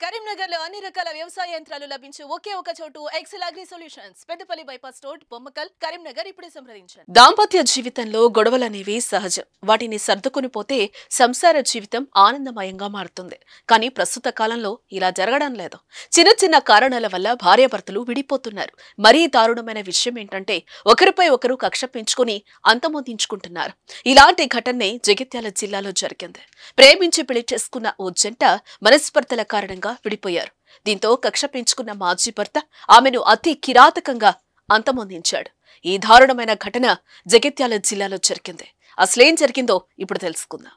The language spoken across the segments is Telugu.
కరీంనగర్ లో అన్ని రకాల వ్యవసాయ యంత్రాలు లభించే ఒకే ఒక చోటు Excel Agri Solutions Peddapalli bypass road Bommakal Karimnagar ఇప్పుడే సంప్రదించండి దాంపత్య జీవితంలో గొడవలనేవి సహజం వాటిని సర్దుకుని పోతే సంసార జీవితం ఆనందమయంగా మారుతుంది కానీ ప్రస్తుత కాలంలో ఇలా జరగడం లేదు చిన్న చిన్న కారణాల వల్ల భార్యాభర్తలు విడిపోతున్నారు మరీ దారుణమైన విషయం ఏంటంటే ఒకరిపై ఒకరు కక్ష పెంచుకుని అంతమొందించుకుంటున్నారు ఇలాంటి ఘటనే జగిత్యాల జిల్లాలో జరిగింది ప్రేమించి పెళ్లి చేసుకున్న ఓ జంట మనస్పర్ధల కారణంగా విడిపోయారు దీంతో కక్ష పెంచుకున్న మాజీ భర్త ఆమెను అతి కిరాతకంగా అంతమొందించాడు ఈ దారుణమైన ఘటన జగిత్యాల జిల్లాలో జరిగింది అసలేం జరిగిందో ఇప్పుడు తెలుసుకుందాం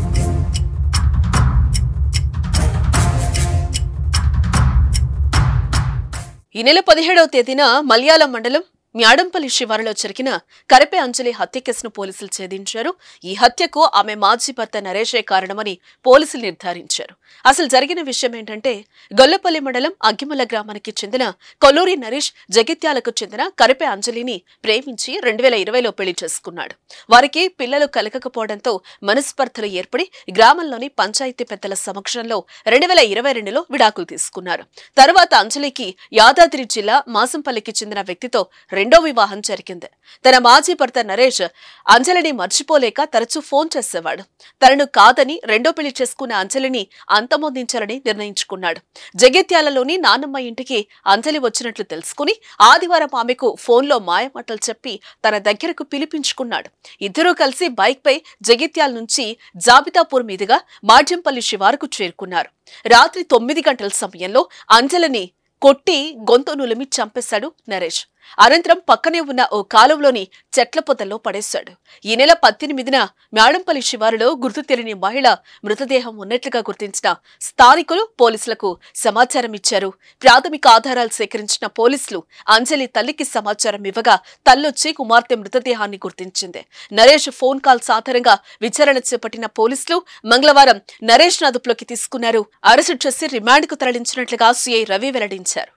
ఈ నెల పదిహేడవ తేదీన మలయాళం మండలం మ్యాడంపల్లి శివారులో జరిగిన కరపే అంజలి హత్య కేసును పోలీసులు ఛేదించారు ఈ హత్యకు ఆమె మాజీ భర్త నరేషే కారణమని పోలీసులు నిర్ధారించారు అసలు జరిగిన విషయం ఏంటంటే గొల్లపల్లి మండలం అగ్గిమల్ల గ్రామానికి చెందిన కొల్లూరి నరేష్ జగిత్యాలకు చెందిన కరపే అంజలిని ప్రేమించి రెండు వేల ఇరవైలో పెళ్లి చేసుకున్నాడు వారికి పిల్లలు కలగకపోవడంతో మనస్పర్ధలు ఏర్పడి గ్రామంలోని పంచాయతీ పెద్దల సమక్షంలో రెండు వేల ఇరవై రెండులో విడాకులు తీసుకున్నారు తర్వాత అంజలికి యాదాద్రి జిల్లా మాసంపల్లికి చెందిన వ్యక్తితో రెండో వివాహం జరిగింది తన మాజీ భర్త నరేష్ అంజలిని మర్చిపోలేక తరచూ ఫోన్ చేసేవాడు తనను కాదని రెండో పెళ్లి చేసుకున్న అంజలిని అంతమొందించాలని నిర్ణయించుకున్నాడు జగిత్యాలలోని నానమ్మ ఇంటికి అంజలి వచ్చినట్లు తెలుసుకుని ఆదివారం ఆమెకు ఫోన్లో మాయమాటలు చెప్పి తన దగ్గరకు పిలిపించుకున్నాడు ఇద్దరూ కలిసి బైక్పై జగిత్యాల నుంచి జాబితాపూర్ మీదుగా మాడ్యంపల్లి శివారుకు చేరుకున్నారు రాత్రి తొమ్మిది గంటల సమయంలో అంజలిని కొట్టి గొంతు నులిమి చంపేశాడు నరేష్ అనంతరం పక్కనే ఉన్న ఓ కాలువలోని చెట్ల పొదల్లో పడేశాడు ఈ నెల పద్దెనిమిదిన మ్యాడంపల్లి శివారులో గుర్తు తెలియని మహిళ మృతదేహం ఉన్నట్లుగా గుర్తించిన స్థానికులు పోలీసులకు సమాచారం ఇచ్చారు ప్రాథమిక ఆధారాలు సేకరించిన పోలీసులు అంజలి తల్లికి సమాచారం ఇవ్వగా తల్లొచ్చి కుమార్తె మృతదేహాన్ని గుర్తించింది నరేష్ ఫోన్ కాల్స్ ఆధారంగా విచారణ చేపట్టిన పోలీసులు మంగళవారం నరేష్ అదుపులోకి తీసుకున్నారు అరెస్టు చేసి రిమాండ్కు తరలించినట్లుగా సీఐ రవి వెల్లడించారు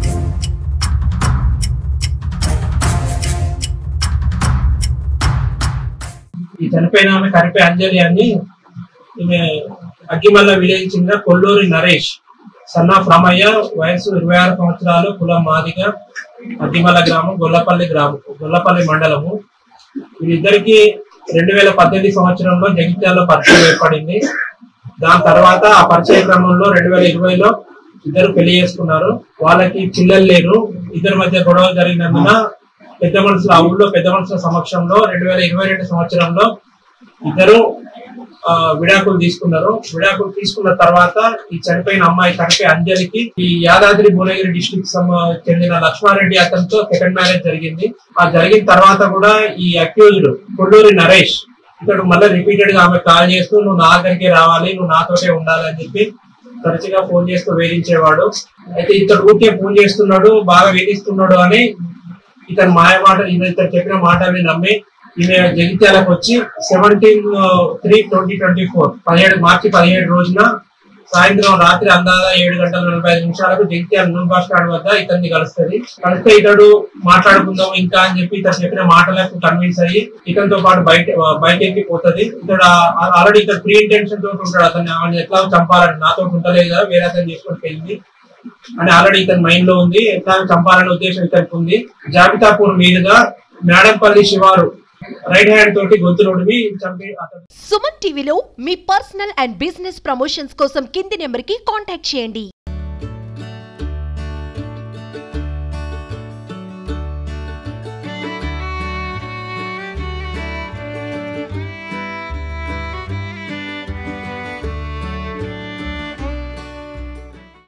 ఈ చనిపోయిన ఆమె కరిపే అంజలి అని ఈమె అగ్గిమల్ల విలేజ్ చెందిన కొల్లూరి నరేష్ సన్ ఆఫ్ రామయ్య వయసు ఇరవై ఆరు సంవత్సరాలు కులం మాదిగ అగ్గిమల్ల గ్రామం గొల్లపల్లి గ్రామం గొల్లపల్లి మండలము వీరిద్దరికి రెండు వేల పద్దెనిమిది సంవత్సరంలో జగిత్యాలలో పరిచయం ఏర్పడింది దాని తర్వాత ఆ పరిచయ క్రమంలో రెండు వేల ఇరవైలో ఇద్దరు పెళ్లి చేసుకున్నారు వాళ్ళకి పిల్లలు లేరు ఇద్దరి మధ్య గొడవ జరిగినందున పెద్ద మనుషుల ఆ ఊళ్ళో పెద్ద మనుషుల సమక్షంలో రెండు వేల ఇరవై రెండు సంవత్సరంలో ఇద్దరు ఆ, విడాకులు తీసుకున్నారు విడాకులు తీసుకున్న తర్వాత ఈ చనిపోయిన అమ్మాయి కనిపే అంజలికి ఈ యాదాద్రి భువనగిరి డిస్టిక్ చెందిన లక్ష్మారెడ్డి అతనితో సెకండ్ మ్యారేజ్ జరిగింది ఆ జరిగిన తర్వాత కూడా ఈ అక్యూజ్డ్ కొల్లూరి నరేష్ ఇతడు మళ్ళీ రిపీటెడ్ గా ఆమె కాల్ చేస్తూ నువ్వు నా దగ్గరికి రావాలి నువ్వు నాతోటే ఉండాలని చెప్పి తరచుగా ఫోన్ చేస్తూ వేధించేవాడు అయితే ఇతడు ఊరికే ఫోన్ చేస్తున్నాడు బాగా వేధిస్తున్నాడు అని ఇతని మాయ మాట ఇతను చెప్పిన మాటల్ని నమ్మి ఈమె జగిత్యాలకు వచ్చి seventeen three twenty twenty four పదిహేడు మార్చి పదిహేడు రోజున సాయంత్రం రాత్రి అందాజ ఏడు గంటల నలభై ఐదు నిమిషాలకు జగిత్యాల నూనె బస్ స్టాండ్ వద్ద ఇతన్ని కలుస్తుంది కలిస్తే ఇతడు మాట్లాడుకుందాం ఇంకా అని చెప్పి ఇతను చెప్పిన మాటలకు కన్విన్స్ అయ్యి ఇతనితో పాటు బయట బైక్ ఎక్కి పోతుంది ఇతడు ఆల్రెడీ ఇతను ప్రీ ఇంటెన్షన్ తోటి ఉంటాడు అతన్ని ఆమెను ఎట్లా చంపాలని నాతో ఉంటలేదు కదా వేరే అతను చేసుకొని వెళ్ళింది అని ఆల్రెడీ ఇతని మైండ్ లో ఉంది ఎట్లా చంపాలనే ఉద్దేశం ఇతనికి ఉంది జాబితాపూర్ మీదుగా మేడంపల్లి శివారు రైట్ హ్యాండ్ తోటి గొంతు నొడిమి చంపి అతను సుమన్ టీవీలో మీ పర్సనల్ అండ్ బిజినెస్ ప్రమోషన్స్ కోసం కింది నెంబర్కి కాంటాక్ట్ చేయండి